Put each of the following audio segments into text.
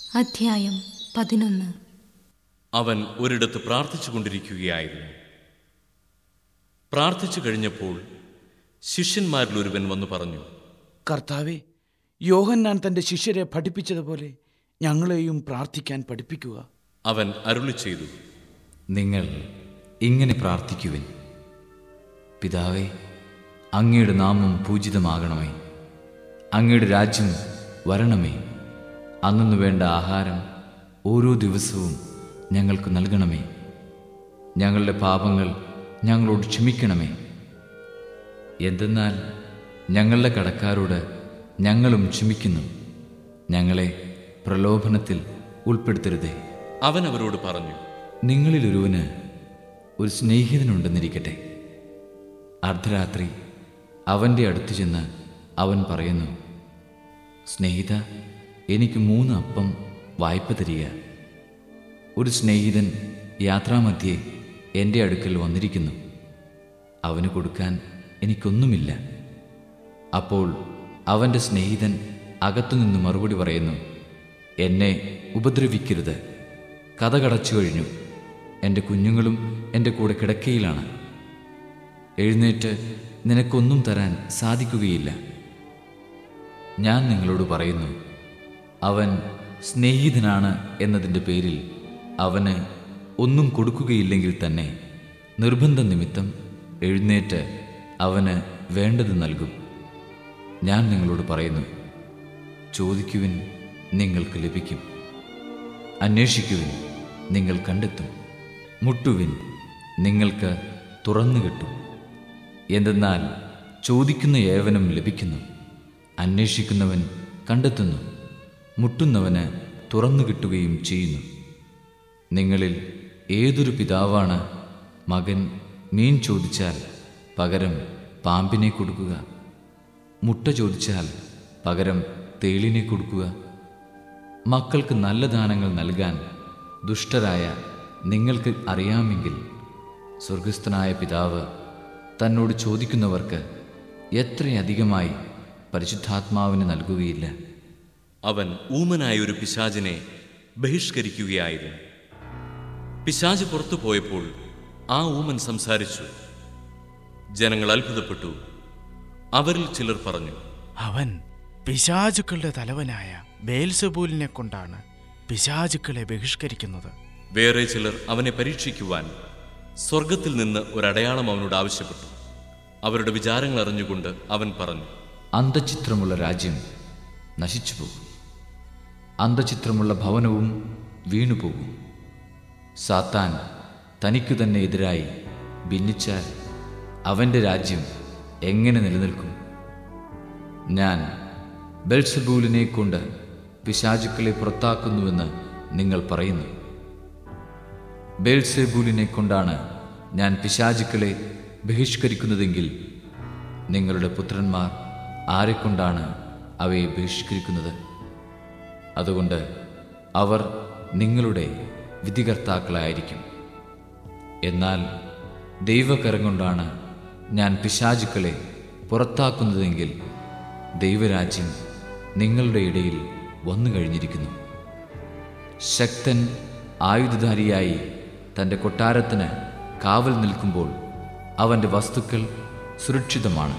അധ്യായം പതിനൊന്ന് അവൻ ഒരിടത്ത് പ്രാർത്ഥിച്ചു കൊണ്ടിരിക്കുകയായിരുന്നു പ്രാർത്ഥിച്ചു കഴിഞ്ഞപ്പോൾ ശിഷ്യന്മാരിൽ ഒരുവൻ വന്നു പറഞ്ഞു കർത്താവെ യോഹന്നാൻ തൻ്റെ ശിഷ്യരെ പഠിപ്പിച്ചതുപോലെ ഞങ്ങളെയും പ്രാർത്ഥിക്കാൻ പഠിപ്പിക്കുക അവൻ അരുളി ചെയ്തു നിങ്ങൾ ഇങ്ങനെ പ്രാർത്ഥിക്കുവിൻ പിതാവേ അങ്ങയുടെ നാമം പൂജിതമാകണമേ അങ്ങയുടെ രാജ്യം വരണമേ അന്നു വേണ്ട ആഹാരം ഓരോ ദിവസവും ഞങ്ങൾക്ക് നൽകണമേ ഞങ്ങളുടെ പാപങ്ങൾ ഞങ്ങളോട് ക്ഷമിക്കണമേ എന്തെന്നാൽ ഞങ്ങളുടെ കടക്കാരോട് ഞങ്ങളും ക്ഷമിക്കുന്നു ഞങ്ങളെ പ്രലോഭനത്തിൽ ഉൾപ്പെടുത്തരുതേ അവൻ അവരോട് പറഞ്ഞു നിങ്ങളിലൊരുവന് ഒരു സ്നേഹിതനുണ്ടെന്നിരിക്കട്ടെ അർദ്ധരാത്രി അവൻ്റെ അടുത്ത് ചെന്ന് അവൻ പറയുന്നു സ്നേഹിത എനിക്ക് മൂന്ന് അപ്പം വായ്പ തരിക ഒരു സ്നേഹിതൻ യാത്രാമധ്യേ എൻ്റെ അടുക്കൽ വന്നിരിക്കുന്നു അവന് കൊടുക്കാൻ എനിക്കൊന്നുമില്ല അപ്പോൾ അവൻ്റെ സ്നേഹിതൻ അകത്തുനിന്ന് മറുപടി പറയുന്നു എന്നെ ഉപദ്രവിക്കരുത് കഥ കടച്ചു കഴിഞ്ഞു എൻ്റെ കുഞ്ഞുങ്ങളും എൻ്റെ കൂടെ കിടക്കയിലാണ് എഴുന്നേറ്റ് നിനക്കൊന്നും തരാൻ സാധിക്കുകയില്ല ഞാൻ നിങ്ങളോട് പറയുന്നു അവൻ സ്നേഹിതനാണ് എന്നതിൻ്റെ പേരിൽ അവന് ഒന്നും കൊടുക്കുകയില്ലെങ്കിൽ തന്നെ നിർബന്ധ നിമിത്തം എഴുന്നേറ്റ് അവന് വേണ്ടത് നൽകും ഞാൻ നിങ്ങളോട് പറയുന്നു ചോദിക്കുവിൻ നിങ്ങൾക്ക് ലഭിക്കും അന്വേഷിക്കുവിൻ നിങ്ങൾ കണ്ടെത്തും മുട്ടുവിൻ നിങ്ങൾക്ക് തുറന്നു കിട്ടും എന്തെന്നാൽ ചോദിക്കുന്ന ഏവനും ലഭിക്കുന്നു അന്വേഷിക്കുന്നവൻ കണ്ടെത്തുന്നു മുട്ടുന്നവന് തുറന്നു കിട്ടുകയും ചെയ്യുന്നു നിങ്ങളിൽ ഏതൊരു പിതാവാണ് മകൻ മീൻ ചോദിച്ചാൽ പകരം പാമ്പിനെ കൊടുക്കുക മുട്ട ചോദിച്ചാൽ പകരം തേളിനെ കൊടുക്കുക മക്കൾക്ക് നല്ല ദാനങ്ങൾ നൽകാൻ ദുഷ്ടരായ നിങ്ങൾക്ക് അറിയാമെങ്കിൽ സ്വർഗസ്ഥനായ പിതാവ് തന്നോട് ചോദിക്കുന്നവർക്ക് എത്രയധികമായി പരിശുദ്ധാത്മാവിന് നൽകുകയില്ല അവൻ ഊമനായ ഒരു പിശാചിനെ ബഹിഷ്കരിക്കുകയായിരുന്നു പിശാച് പുറത്തു പോയപ്പോൾ ആ ഊമൻ സംസാരിച്ചു ജനങ്ങൾ അത്ഭുതപ്പെട്ടു അവരിൽ ചിലർ പറഞ്ഞു അവൻ പിശാചുക്കളുടെ തലവനായ ബേൽസബൂലിനെ കൊണ്ടാണ് പിശാചുക്കളെ ബഹിഷ്കരിക്കുന്നത് വേറെ ചിലർ അവനെ പരീക്ഷിക്കുവാൻ സ്വർഗത്തിൽ നിന്ന് ഒരടയാളം അവനോട് ആവശ്യപ്പെട്ടു അവരുടെ വിചാരങ്ങൾ അറിഞ്ഞുകൊണ്ട് അവൻ പറഞ്ഞു അന്തചിത്രമുള്ള രാജ്യം നശിച്ചു പോകും അന്തചിത്രമുള്ള ഭവനവും വീണുപോകും സാത്താൻ തനിക്കു തന്നെ എതിരായി ഭിന്നിച്ചാൽ അവൻ്റെ രാജ്യം എങ്ങനെ നിലനിൽക്കും ഞാൻ ബെൽസബൂലിനെ കൊണ്ട് പിശാചുക്കളെ പുറത്താക്കുന്നുവെന്ന് നിങ്ങൾ പറയുന്നു ബേൽസെബൂലിനെ കൊണ്ടാണ് ഞാൻ പിശാചുക്കളെ ബഹിഷ്കരിക്കുന്നതെങ്കിൽ നിങ്ങളുടെ പുത്രന്മാർ ആരെക്കൊണ്ടാണ് അവയെ ബഹിഷ്കരിക്കുന്നത് അതുകൊണ്ട് അവർ നിങ്ങളുടെ വിധികർത്താക്കളായിരിക്കും എന്നാൽ ദൈവകരം കൊണ്ടാണ് ഞാൻ പിശാചുക്കളെ പുറത്താക്കുന്നതെങ്കിൽ ദൈവരാജ്യം നിങ്ങളുടെ ഇടയിൽ വന്നു കഴിഞ്ഞിരിക്കുന്നു ശക്തൻ ആയുധധാരിയായി തൻ്റെ കൊട്ടാരത്തിന് കാവൽ നിൽക്കുമ്പോൾ അവൻ്റെ വസ്തുക്കൾ സുരക്ഷിതമാണ്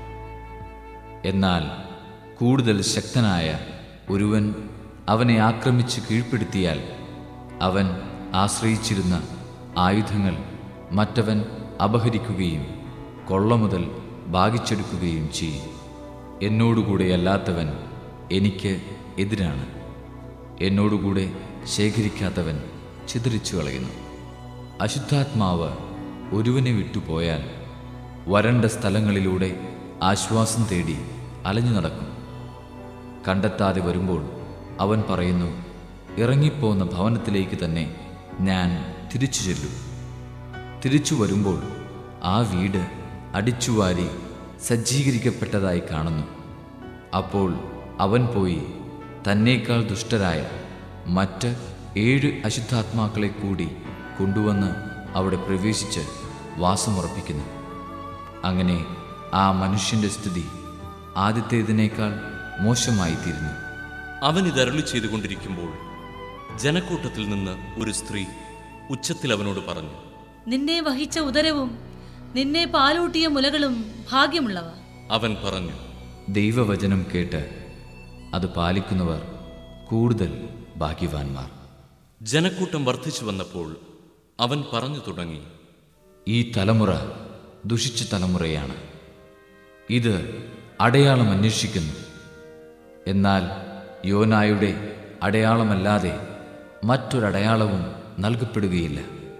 എന്നാൽ കൂടുതൽ ശക്തനായ ഒരുവൻ അവനെ ആക്രമിച്ച് കീഴ്പ്പെടുത്തിയാൽ അവൻ ആശ്രയിച്ചിരുന്ന ആയുധങ്ങൾ മറ്റവൻ അപഹരിക്കുകയും കൊള്ള മുതൽ ഭാഗിച്ചെടുക്കുകയും ചെയ്യും എന്നോടുകൂടെ അല്ലാത്തവൻ എനിക്ക് എതിരാണ് എന്നോടുകൂടെ ശേഖരിക്കാത്തവൻ ചിതറിച്ചു കളയുന്നു അശുദ്ധാത്മാവ് ഒരുവനെ വിട്ടുപോയാൽ വരണ്ട സ്ഥലങ്ങളിലൂടെ ആശ്വാസം തേടി അലഞ്ഞു നടക്കും കണ്ടെത്താതെ വരുമ്പോൾ അവൻ പറയുന്നു ഇറങ്ങിപ്പോന്ന ഭവനത്തിലേക്ക് തന്നെ ഞാൻ തിരിച്ചു ചെല്ലും തിരിച്ചു വരുമ്പോൾ ആ വീട് അടിച്ചുവാരി സജ്ജീകരിക്കപ്പെട്ടതായി കാണുന്നു അപ്പോൾ അവൻ പോയി തന്നേക്കാൾ ദുഷ്ടരായ മറ്റ് ഏഴ് അശുദ്ധാത്മാക്കളെ കൂടി കൊണ്ടുവന്ന് അവിടെ പ്രവേശിച്ച് വാസമുറപ്പിക്കുന്നു അങ്ങനെ ആ മനുഷ്യന്റെ സ്ഥിതി ആദ്യത്തേതിനേക്കാൾ മോശമായിത്തീരുന്നു അവൻ ഇതരളി ചെയ്തുകൊണ്ടിരിക്കുമ്പോൾ ജനക്കൂട്ടത്തിൽ നിന്ന് ഒരു സ്ത്രീ ഉച്ചത്തിൽ അവനോട് പറഞ്ഞു നിന്നെ വഹിച്ച ഉദരവും നിന്നെ പാലൂട്ടിയ മുലകളും ഭാഗ്യമുള്ളവ അവൻ പറഞ്ഞു ദൈവവചനം കേട്ട് അത് പാലിക്കുന്നവർ കൂടുതൽ ഭാഗ്യവാന്മാർ ജനക്കൂട്ടം വർദ്ധിച്ചു വന്നപ്പോൾ അവൻ പറഞ്ഞു തുടങ്ങി ഈ തലമുറ ദുഷിച്ച തലമുറയാണ് ഇത് അടയാളം അന്വേഷിക്കുന്നു എന്നാൽ യോനായുടെ അടയാളമല്ലാതെ മറ്റൊരടയാളവും നൽകപ്പെടുകയില്ല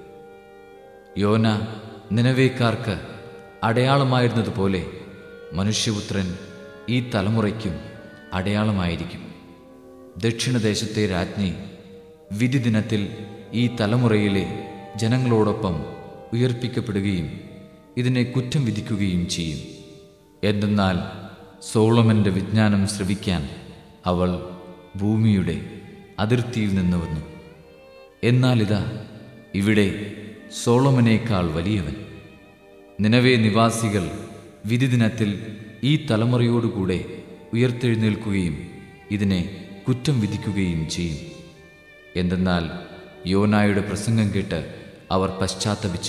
യോന നിലവേക്കാർക്ക് അടയാളമായിരുന്നതുപോലെ മനുഷ്യപുത്രൻ ഈ തലമുറയ്ക്കും അടയാളമായിരിക്കും ദക്ഷിണദേശത്തെ രാജ്ഞി വിധി ദിനത്തിൽ ഈ തലമുറയിലെ ജനങ്ങളോടൊപ്പം ഉയർപ്പിക്കപ്പെടുകയും ഇതിനെ കുറ്റം വിധിക്കുകയും ചെയ്യും എന്തെന്നാൽ സോളമന്റെ വിജ്ഞാനം ശ്രവിക്കാൻ അവൾ ഭൂമിയുടെ അതിർത്തിയിൽ നിന്ന് വന്നു എന്നാൽ ഇതാ ഇവിടെ സോളമനേക്കാൾ വലിയവൻ നിലവേ നിവാസികൾ വിധി ദിനത്തിൽ ഈ തലമുറയോടുകൂടെ ഉയർത്തെഴുന്നേൽക്കുകയും ഇതിനെ കുറ്റം വിധിക്കുകയും ചെയ്യും എന്തെന്നാൽ യോനായുടെ പ്രസംഗം കേട്ട് അവർ പശ്ചാത്തപിച്ചു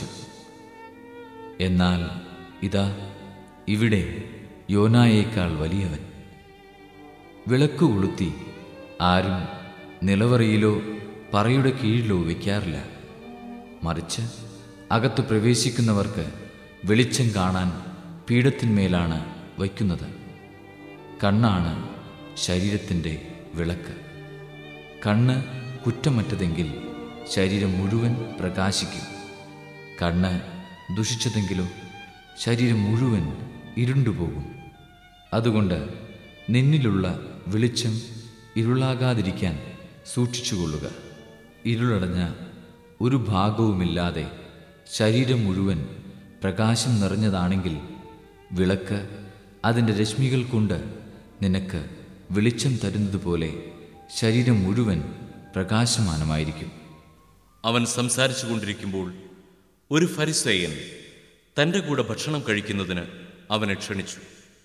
എന്നാൽ ഇതാ ഇവിടെ യോനായേക്കാൾ വലിയവൻ വിളക്ക് കൊളുത്തി ആരും നിലവറയിലോ പറയുടെ കീഴിലോ വയ്ക്കാറില്ല മറിച്ച് അകത്ത് പ്രവേശിക്കുന്നവർക്ക് വെളിച്ചം കാണാൻ പീഠത്തിന്മേലാണ് വയ്ക്കുന്നത് കണ്ണാണ് ശരീരത്തിൻ്റെ വിളക്ക് കണ്ണ് കുറ്റമറ്റതെങ്കിൽ ശരീരം മുഴുവൻ പ്രകാശിക്കും കണ്ണ് ദുഷിച്ചതെങ്കിലോ ശരീരം മുഴുവൻ ഇരുണ്ടുപോകും അതുകൊണ്ട് നിന്നിലുള്ള വെളിച്ചം ഇരുളാകാതിരിക്കാൻ സൂക്ഷിച്ചുകൊള്ളുക ഇരുളടഞ്ഞ ഒരു ഭാഗവുമില്ലാതെ ശരീരം മുഴുവൻ പ്രകാശം നിറഞ്ഞതാണെങ്കിൽ വിളക്ക് അതിൻ്റെ രശ്മികൾ കൊണ്ട് നിനക്ക് വെളിച്ചം തരുന്നതുപോലെ ശരീരം മുഴുവൻ പ്രകാശമാനമായിരിക്കും അവൻ സംസാരിച്ചു കൊണ്ടിരിക്കുമ്പോൾ ഒരു ഫരിസേയൻ തൻ്റെ കൂടെ ഭക്ഷണം കഴിക്കുന്നതിന് അവനെ ക്ഷണിച്ചു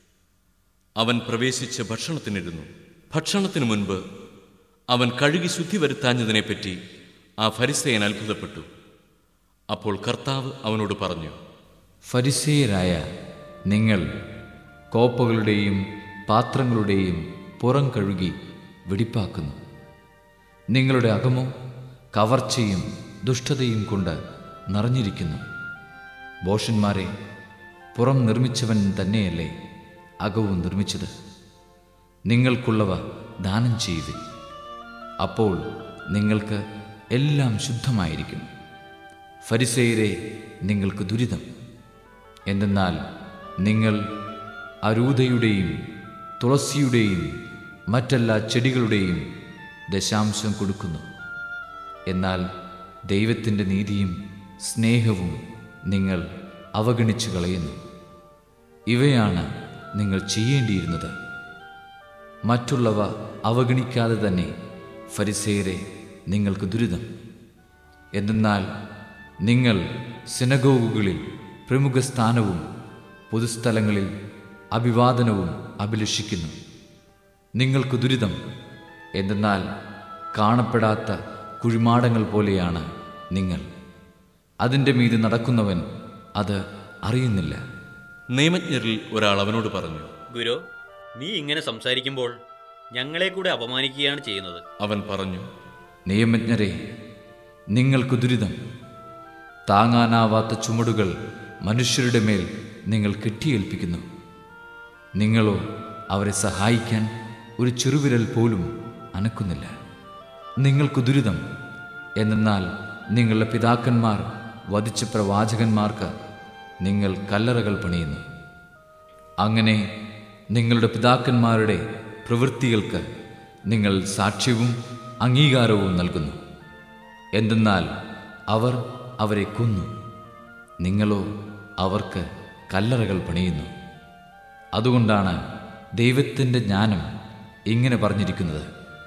അവൻ പ്രവേശിച്ച് ഭക്ഷണത്തിനിരുന്നു ഭക്ഷണത്തിനു മുൻപ് അവൻ കഴുകി ശുദ്ധി വരുത്താഞ്ഞതിനെപ്പറ്റി ആ ഫരിസേയൻ അത്ഭുതപ്പെട്ടു അപ്പോൾ കർത്താവ് അവനോട് പറഞ്ഞു ഫരിസേയരായ നിങ്ങൾ കോപ്പകളുടെയും പാത്രങ്ങളുടെയും പുറം കഴുകി വെടിപ്പാക്കുന്നു നിങ്ങളുടെ അകമോ കവർച്ചയും ദുഷ്ടതയും കൊണ്ട് നിറഞ്ഞിരിക്കുന്നു ബോഷന്മാരെ പുറം നിർമ്മിച്ചവൻ തന്നെയല്ലേ അകവും നിർമ്മിച്ചത് നിങ്ങൾക്കുള്ളവ ദാനം ചെയ്യുവിൻ അപ്പോൾ നിങ്ങൾക്ക് എല്ലാം ശുദ്ധമായിരിക്കും ഫരിസേയരെ നിങ്ങൾക്ക് ദുരിതം എന്തെന്നാൽ നിങ്ങൾ അരൂതയുടെയും തുളസിയുടെയും മറ്റെല്ലാ ചെടികളുടെയും ദശാംശം കൊടുക്കുന്നു എന്നാൽ ദൈവത്തിൻ്റെ നീതിയും സ്നേഹവും നിങ്ങൾ അവഗണിച്ചു കളയുന്നു ഇവയാണ് നിങ്ങൾ ചെയ്യേണ്ടിയിരുന്നത് മറ്റുള്ളവ അവഗണിക്കാതെ തന്നെ ഫരിസേയരെ നിങ്ങൾക്ക് ദുരിതം എന്തെന്നാൽ നിങ്ങൾ സിനഗോഗുകളിൽ പ്രമുഖ സ്ഥാനവും പൊതുസ്ഥലങ്ങളിൽ അഭിവാദനവും അഭിലഷിക്കുന്നു നിങ്ങൾക്ക് ദുരിതം എന്തെന്നാൽ കാണപ്പെടാത്ത കുഴിമാടങ്ങൾ പോലെയാണ് നിങ്ങൾ അതിൻ്റെ മീത് നടക്കുന്നവൻ അത് അറിയുന്നില്ല നിയമജ്ഞരിൽ ഒരാൾ അവനോട് പറഞ്ഞു ഗുരു നീ ഇങ്ങനെ സംസാരിക്കുമ്പോൾ ഞങ്ങളെ കൂടെ അപമാനിക്കുകയാണ് ചെയ്യുന്നത് അവൻ പറഞ്ഞു നിയമജ്ഞരെ നിങ്ങൾക്ക് ദുരിതം താങ്ങാനാവാത്ത ചുമടുകൾ മനുഷ്യരുടെ മേൽ നിങ്ങൾ കെട്ടിയേൽപ്പിക്കുന്നു നിങ്ങളോ അവരെ സഹായിക്കാൻ ഒരു ചെറുവിരൽ പോലും അനക്കുന്നില്ല നിങ്ങൾക്ക് ദുരിതം എന്നാൽ നിങ്ങളുടെ പിതാക്കന്മാർ വധിച്ച പ്രവാചകന്മാർക്ക് നിങ്ങൾ കല്ലറകൾ പണിയുന്നു അങ്ങനെ നിങ്ങളുടെ പിതാക്കന്മാരുടെ പ്രവൃത്തികൾക്ക് നിങ്ങൾ സാക്ഷ്യവും അംഗീകാരവും നൽകുന്നു എന്തെന്നാൽ അവർ അവരെ കൊന്നു നിങ്ങളോ അവർക്ക് കല്ലറകൾ പണിയുന്നു അതുകൊണ്ടാണ് ദൈവത്തിൻ്റെ ജ്ഞാനം ഇങ്ങനെ പറഞ്ഞിരിക്കുന്നത്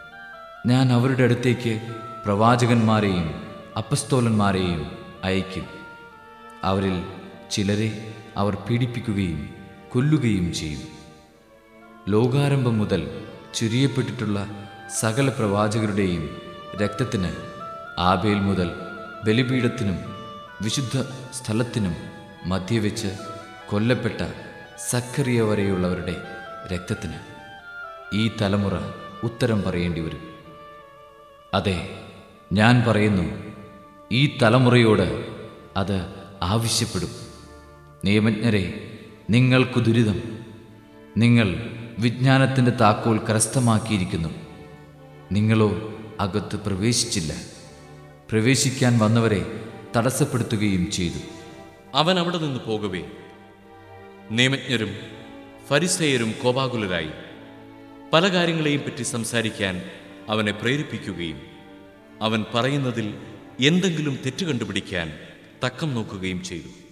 ഞാൻ അവരുടെ അടുത്തേക്ക് പ്രവാചകന്മാരെയും അപ്പസ്തോലന്മാരെയും അയക്കും അവരിൽ ചിലരെ അവർ പീഡിപ്പിക്കുകയും കൊല്ലുകയും ചെയ്യും ലോകാരംഭം മുതൽ ചുരിയപ്പെട്ടിട്ടുള്ള സകല പ്രവാചകരുടെയും രക്തത്തിന് ആബേൽ മുതൽ ബലിപീഠത്തിനും വിശുദ്ധ സ്ഥലത്തിനും മധ്യവെച്ച് കൊല്ലപ്പെട്ട സക്കറിയ വരെയുള്ളവരുടെ രക്തത്തിന് ഈ തലമുറ ഉത്തരം പറയേണ്ടി വരും അതെ ഞാൻ പറയുന്നു ഈ തലമുറയോട് അത് ആവശ്യപ്പെടും നിയമജ്ഞരെ നിങ്ങൾക്കു ദുരിതം നിങ്ങൾ വിജ്ഞാനത്തിൻ്റെ താക്കോൽ കരസ്ഥമാക്കിയിരിക്കുന്നു നിങ്ങളോ അകത്ത് പ്രവേശിച്ചില്ല പ്രവേശിക്കാൻ വന്നവരെ തടസ്സപ്പെടുത്തുകയും ചെയ്തു അവൻ അവിടെ നിന്ന് പോകവേ നിയമജ്ഞരും ഫരിസേയരും കോപാകുലരായി പല കാര്യങ്ങളെയും പറ്റി സംസാരിക്കാൻ അവനെ പ്രേരിപ്പിക്കുകയും അവൻ പറയുന്നതിൽ എന്തെങ്കിലും തെറ്റ് കണ്ടുപിടിക്കാൻ തക്കം നോക്കുകയും ചെയ്തു